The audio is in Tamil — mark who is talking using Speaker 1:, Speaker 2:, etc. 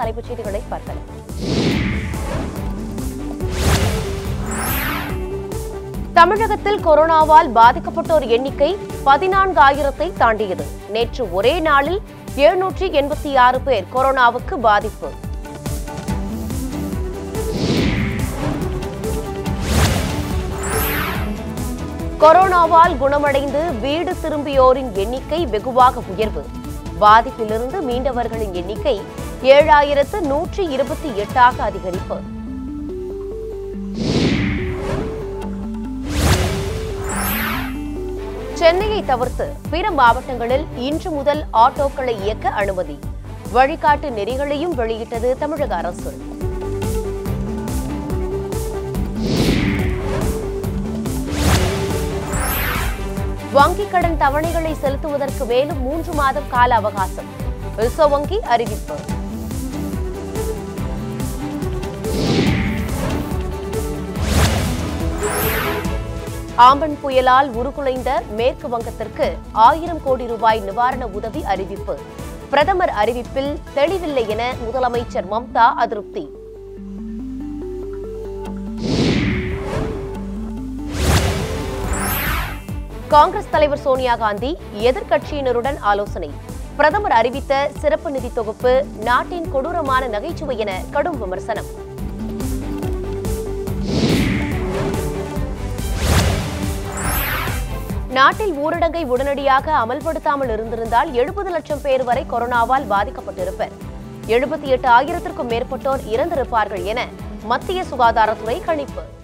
Speaker 1: தலைப்புச் செய்திகளை பார்க்கலாம் தமிழகத்தில் கொரோனாவால் பாதிக்கப்பட்டோர் எண்ணிக்கை பதினான்காயிரத்தை தாண்டியது நேற்று ஒரே நாளில் எழுநூற்றி எண்பத்தி ஆறு பேர் கொரோனாவுக்கு பாதிப்பு கொரோனாவால் குணமடைந்து வீடு திரும்பியோரின் எண்ணிக்கை வெகுவாக உயர்வு பாதிப்பிலிருந்து மீண்டவர்களின் எண்ணிக்கை ஏழாயிரத்து நூற்றி இருபத்தி எட்டாக அதிகரிப்பு சென்னையை தவிர்த்து பிற மாவட்டங்களில் இன்று முதல் ஆட்டோக்களை இயக்க அனுமதி வழிகாட்டு நெறிகளையும் வெளியிட்டது தமிழக அரசு வங்கிக் கடன் தவணைகளை செலுத்துவதற்கு மேலும் மூன்று மாதம் கால அவகாசம் ரிசர்வ் வங்கி அறிவிப்பு ஆம்பன் புயலால் உருகுலைந்த மேற்கு வங்கத்திற்கு ஆயிரம் கோடி ரூபாய் நிவாரண உதவி அறிவிப்பு பிரதமர் அறிவிப்பில் தெளிவில்லை என முதலமைச்சர் மம்தா அதிருப்தி காங்கிரஸ் தலைவர் சோனியா காந்தி எதிர்க்கட்சியினருடன் ஆலோசனை பிரதமர் அறிவித்த சிறப்பு நிதி தொகுப்பு நாட்டின் கொடூரமான நகைச்சுவை என கடும் விமர்சனம் நாட்டில் ஊரடங்கை உடனடியாக அமல்படுத்தாமல் இருந்திருந்தால் எழுபது லட்சம் பேர் வரை கொரோனாவால் பாதிக்கப்பட்டிருப்பர் எழுபத்தி எட்டு ஆயிரத்திற்கும் மேற்பட்டோர் இறந்திருப்பார்கள் என மத்திய சுகாதாரத்துறை கணிப்பு